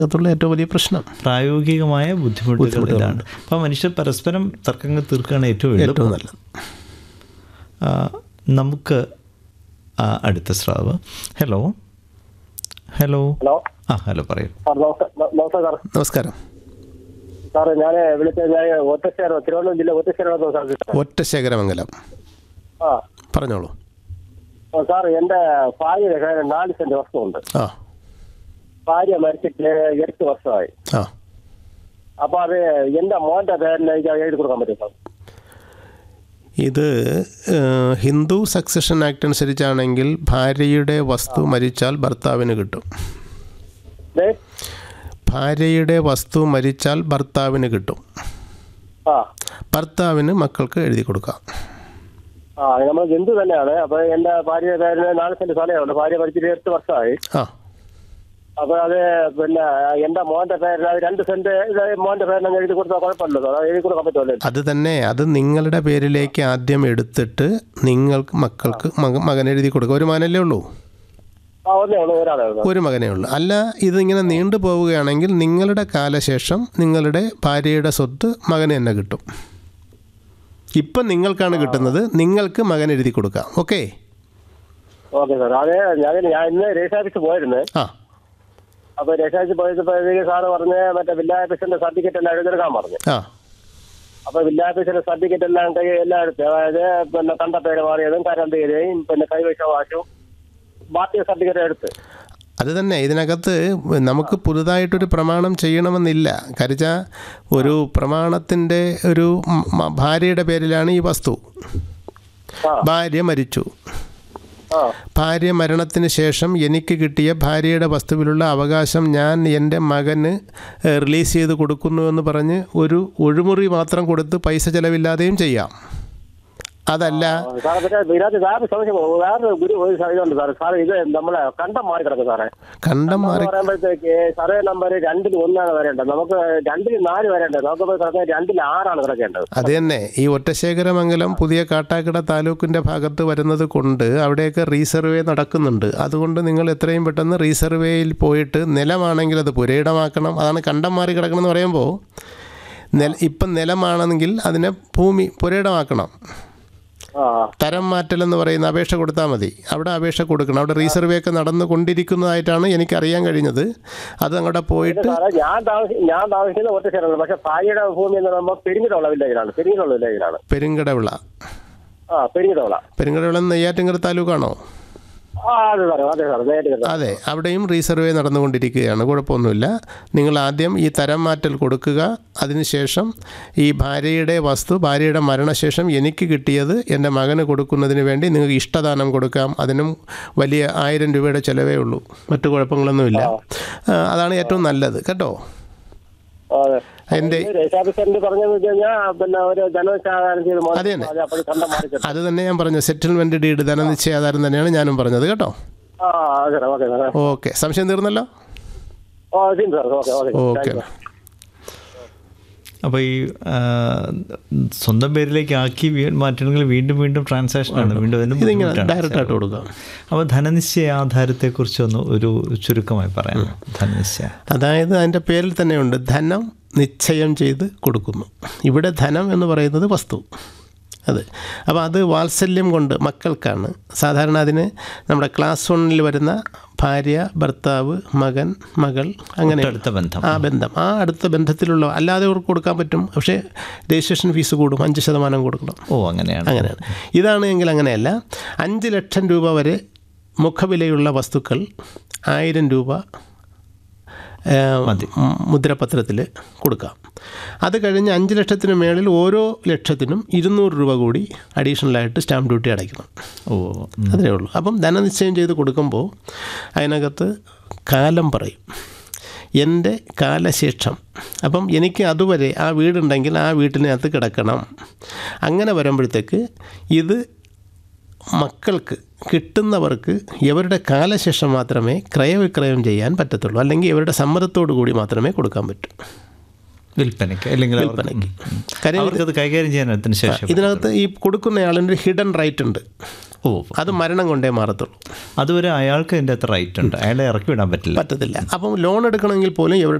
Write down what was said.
അതുള്ള ഏറ്റവും വലിയ പ്രശ്നം പ്രായോഗികമായ ബുദ്ധിമുട്ടുകൾ ഇതാണ് അപ്പോൾ മനുഷ്യർ പരസ്പരം തർക്കങ്ങൾ തീർക്കുകയാണ് ഏറ്റവും എളുപ്പം ഏറ്റവും നല്ലത് ആ, നമുക്ക് ആ, അടുത്ത സ്രാവ് ഹലോ ഹലോ ഹലോ ആ ഹലോ പറയൂ സാർ നമസ്കാരം നമസ്കാരം സാർ നമസ്കാരം സാറ് ഞാൻ വിളിച്ചത് ഞാൻ ഒറ്റശ്ശേരം തിരുവനന്തപുരം ജില്ല ഒറ്റശ്ശേരം സാർ ഒറ്റശേഖരമംഗലം ആ പറഞ്ഞോളൂ ആ, സാർ എൻ്റെ ഭാര്യയുടെ കാര്യം നാല് സെന്റ് വസ്തുണ്ട് ആ ഭാര്യ മരിച്ചിട്ട് എട്ട് വർഷമായി ആ അപ്പൊ അത് എൻ്റെ മോന്റെ പേരിൽ എനിക്ക് എഴുതി കൊടുക്കാൻ പറ്റും സാർ ഇത് ഏഹ്, ഹിന്ദു സക്സഷൻ ആക്ട് അനുസരിച്ചാണെങ്കിൽ ഭാര്യയുടെ വസ്തു മരിച്ചാൽ ഭർത്താവിന് കിട്ടും ദേ, ഭാര്യയുടെ വസ്തു മരിച്ചാൽ ഭർത്താവിന് കിട്ടും ആ ഭർത്താവിന് മക്കൾക്ക് എഴുതി കൊടുക്കാം ആ നമ്മൾ ഹിന്ദു തന്നെയാണ് അപ്പൊ എൻ്റെ ഭാര്യയുടെ പേരിൽ നാല് സെന്റ് സ്ഥലമുണ്ട് ഭാര്യ മരിച്ചിട്ട് എട്ട് വർഷമായി ആ അപ്പൊ അത് പിന്നെ എൻ്റെ മോന്റെ പേരിൽ അത് രണ്ട് സെന്റ് ഇത് മോന്റെ പേരിൽ അങ്ങ് എഴുതി കൊടുത്താൽ കുഴപ്പമില്ലല്ലോ അത് എഴുതി കൊടുക്കാൻ പറ്റുമല്ലോ അത് തന്നെ അത് നിങ്ങളുടെ പേരിലേക്ക് ആദ്യം എടുത്തിട്ട് നിങ്ങൾക്ക് മക്കൾക്ക് മക മകൻ എഴുതി കൊടുക്കുക ഒരു മകനല്ലേ ഉള്ളൂ ആ ഒന്നേ ഉള്ളൂ ഒരാളെ ഉള്ളൂ ഒരു മകനേ ഉള്ളൂ അല്ല ഇതിങ്ങനെ നീണ്ടു പോവുകയാണെങ്കിൽ നിങ്ങളുടെ കാലശേഷം നിങ്ങളുടെ ഭാര്യയുടെ സ്വത്ത് മകന് തന്നെ കിട്ടും ഇപ്പം നിങ്ങൾക്കാണ് കിട്ടുന്നത് നിങ്ങൾക്ക് മകൻ എഴുതി കൊടുക്കാം ഓക്കെ ഓക്കെ സാർ അതെ ഞാൻ ഞാൻ ഇന്ന് രജിസ്റ്റർ ഓഫീസിൽ പോയിരുന്നു ആ അപ്പൊ രജിസ്റ്റർ ഓഫീസിൽ പോയപ്പോഴത്തേക്ക് സാറ് പറഞ്ഞ് മറ്റേ വില്ലേജ് ഓഫീസിന്റെ സർട്ടിഫിക്കറ്റ് എല്ലാം എഴുതിയെടുക്കാൻ പറഞ്ഞു ആ അപ്പൊ വില്ലേജ് ഓഫീസിന്റെ സർട്ടിഫിക്കറ്റ് എല്ലാം കൈ എല്ലാം എടുത്ത് അതായത് പിന്നെ കണ്ട പേര് മാറിയതും കരണ്ട് ചെയ്തതും പിന്നെ കൈവശ വാശും ബാക്കി സർട്ടിഫിക്കറ്റ് എടുത്ത് അത് തന്നെ ഇതിനകത്ത് നമുക്ക് പുതുതായിട്ടൊരു പ്രമാണം ചെയ്യണമെന്നില്ല കരിച്ച ഒരു പ്രമാണത്തിൻ്റെ ഒരു മ- മ- ഭാര്യയുടെ പേരിലാണ് ഈ വസ്തു ആ ഭാര്യ മരിച്ചു ആ ഭാര്യ മരണത്തിന് ശേഷം എനിക്ക് കിട്ടിയ ഭാര്യയുടെ വസ്തുവിലുള്ള അവകാശം ഞാൻ എൻ്റെ മകന് ഏഹ്, റിലീസ് ചെയ്ത് കൊടുക്കുന്നു എന്ന് പറഞ്ഞ് ഒരു ഒഴിമുറി മാത്രം കൊടുത്ത് പൈസ ചെലവില്ലാതെയും ചെയ്യാം അതല്ല സാറെ പിന്നെ ഇതിനകത്ത് വേറെ സംശയം വേറെ ഗുരു ഒരു ഇതുണ്ട് സാറേ സാറ് ഇത് നമ്മളെ കണ്ടം മാറി കിടക്കും സാറേ കണ്ടം എന്ന് മാറി പറയുമ്പോഴത്തേക്ക് സർവേ നമ്പർ രണ്ടിൽ ഒന്നാണ് വരേണ്ടത് നമുക്ക് രണ്ടിൽ നാല് വരേണ്ടത് നമുക്ക് പോയി കിടക്കുന്നത് രണ്ടിൽ ആറാണ് കിടക്കേണ്ടത് അത് തന്നെ ഈ ഒറ്റശേഖരമംഗലം പുതിയ കാട്ടാക്കട താലൂക്കിൻ്റെ ഭാഗത്ത് വരുന്നത് കൊണ്ട് അവിടെയൊക്കെ റീസർവേ നടക്കുന്നുണ്ട് അതുകൊണ്ട് നിങ്ങൾ എത്രയും പെട്ടെന്ന് റീസർവേയിൽ പോയിട്ട് നിലമാണെങ്കിൽ അത് പുരയിടമാക്കണം അതാണ് കണ്ടം മാറി കിടക്കണം എന്ന് പറയുമ്പോൾ നില ഇപ്പം നിലമാണെങ്കിൽ അതിനെ ഭൂമി പുരയിടമാക്കണം ആ തരം മാറ്റൽ എന്ന് പറയുന്ന അപേക്ഷ കൊടുത്താൽ മതി അവിടെ അപേക്ഷ കൊടുക്കണം അവിടെ റീസർവേ ഒക്കെ നടന്നുകൊണ്ടിരിക്കുന്നതായിട്ടാണ് എനിക്കറിയാൻ കഴിഞ്ഞത് അത് അങ്ങോട്ട് പോയിട്ട് സാറേ ഞാൻ താമസി ഞാൻ താമസിക്കുന്ന ഒറ്റ സ്ഥലമാണ് പക്ഷെ ഭാര്യയുടെ ഭൂമി എന്ന് പറയുമ്പോൾ പെരിങ്ങിട്ടുള്ള വില്ലേജിലാണ് പെരിങ്ങിട്ടുള്ള വില്ലേജിലാണ് പെരുങ്കടവിള ആ പെരിങ്ങിട്ടുള്ള പെരുങ്കടവിള നെയ്യാറ്റിങ്കര താലൂക്കാണോ ആ അതെ സാറേ അതെ സാറേ നേരിട്ട് കിട്ടാം അതെ അവിടെയും റീസർവേ നടന്നുകൊണ്ടിരിക്കുകയാണ് കുഴപ്പമൊന്നുമില്ല നിങ്ങൾ ആദ്യം ഈ തരം മാറ്റൽ കൊടുക്കുക അതിനുശേഷം ഈ ഭാര്യയുടെ വസ്തു ഭാര്യയുടെ മരണശേഷം എനിക്ക് കിട്ടിയത് എൻ്റെ മകന് കൊടുക്കുന്നതിന് വേണ്ടി നിങ്ങൾക്ക് ഇഷ്ടദാനം കൊടുക്കാം അതിനും വലിയ ആയിരം രൂപയുടെ ചിലവേ ഉള്ളൂ മറ്റു കുഴപ്പങ്ങളൊന്നുമില്ല ആ, അതാണ് ഏറ്റവും നല്ലത് കേട്ടോ അതെ എൻ്റെ രേഷാഫീസറിന്റെ പറഞ്ഞതെന്ന് വെച്ച് കഴിഞ്ഞാൽ പിന്നെ ഒരു ധനവിശാധാരം ചെയ്ത് അത് തന്നെ. അപ്പോൾ കണ്ടം മാറി കിട്ടും അത് തന്നെ ഞാൻ പറഞ്ഞു സെറ്റിൽമെൻറ്റ് ഡീഡ് ധനനിശ്ചയാധാരം തന്നെയാണ് ഞാനും പറഞ്ഞത് കേട്ടോ ആ അതെ സാറേ ഓക്കെ സാറേ ഓക്കെ സംശയം തീർന്നല്ലോ ഓ ശരി സാർ ഓക്കെ ഓക്കെ ഓക്കെ അപ്പോൾ ഈ ആ, സ്വന്തം പേരിലേക്ക് ആക്കി വീ- മാറ്റണമെങ്കിൽ വീണ്ടും വീണ്ടും ട്രാൻസാക്ഷനാണ് വീണ്ടും അതിന് ഇതിങ്ങനെ ബുദ്ധിമുട്ടാണ്. ഡയറക്റ്റായിട്ട് കൊടുക്കാം അപ്പോൾ ധനനിശ്ചയ ആധാരത്തെക്കുറിച്ചൊന്ന് ഒരു ചുരുക്കമായി പറയാം ധനനിശ്ചയ അതായത് അതിൻ്റെ പേരിൽ തന്നെയുണ്ട് ധനം നിശ്ചയം ചെയ്ത് കൊടുക്കുന്നു ഇവിടെ ധനം എന്ന് പറയുന്നത് വസ്തു അതെ അപ്പോൾ അത് വാത്സല്യം കൊണ്ട് മക്കൾക്കാണ് സാധാരണ അതിന് നമ്മുടെ ക്ലാസ് വണ്ണിൽ വരുന്ന ഭാര്യ ഭർത്താവ് മകൻ മകൾ അങ്ങനെ അടുത്ത ബന്ധം ആ ബന്ധം ആ അടുത്ത ബന്ധത്തിലുള്ള അല്ലാതെ അവർക്ക് കൊടുക്കാൻ പറ്റും പക്ഷേ രജിസ്ട്രേഷൻ ഫീസ് കൂടും അഞ്ച് ശതമാനം കൊടുക്കണം ഓ അങ്ങനെയാണ് അങ്ങനെയാണ് ഇതാണ് എങ്കിൽ അങ്ങനെയല്ല അഞ്ച് ലക്ഷം രൂപ വരെ മുഖവിലയുള്ള വസ്തുക്കൾ ആയിരം രൂപ ഏ, മ- മുദ്രപത്രത്തിൽ കൊടുക്കാം അത് കഴിഞ്ഞ് അഞ്ച് ലക്ഷത്തിന് മേളിൽ ഓരോ ലക്ഷത്തിനും ഇരുന്നൂറ് രൂപ കൂടി അഡീഷണലായിട്ട് സ്റ്റാമ്പ് ഡ്യൂട്ടി അടയ്ക്കണം ഓ ഉം. അതിനേ ഉള്ളൂ അപ്പം ധനനിശ്ചയം ചെയ്ത് കൊടുക്കുമ്പോൾ അതിനകത്ത് കാലം പറയും എൻ്റെ കാലശേഷം അപ്പം എനിക്ക് അതുവരെ ആ വീടുണ്ടെങ്കിൽ ആ വീട്ടിനകത്ത് കിടക്കണം അങ്ങനെ വരുമ്പോഴത്തേക്ക് ഇത് മക്കൾക്ക് കിട്ടുന്നവർക്ക് ഇവരുടെ കാലശേഷം മാത്രമേ ക്രയവിക്രയം ചെയ്യാൻ പറ്റത്തുള്ളൂ അല്ലെങ്കിൽ ഇവരുടെ സമ്മതത്തോടു കൂടി മാത്രമേ കൊടുക്കാൻ പറ്റൂ വിൽപ്പനയ്ക്ക് അല്ലെങ്കിൽ അവർക്ക് വിൽപ്പനയ്ക്ക്. ഉം. കാര്യം അവർക്കത് കൈകാര്യം ചെയ്യാൻ അതിന് ശേഷം ഇതിനകത്ത് ഈ കൊടുക്കുന്നയാളിന് ഹിഡൻ റൈറ്റ് ഉണ്ട് ഓ അത് മരണം കൊണ്ടേ മാറത്തുള്ളൂ അതുവരെ അയാൾക്ക് അതിൻ്റെ അത്ര റൈറ്റ് ഉണ്ട് അയാളെ ഇറക്കി വിടാൻ പറ്റില്ല പറ്റത്തില്ല അപ്പം ലോൺ എടുക്കണമെങ്കിൽ പോലും ഇവരുടെ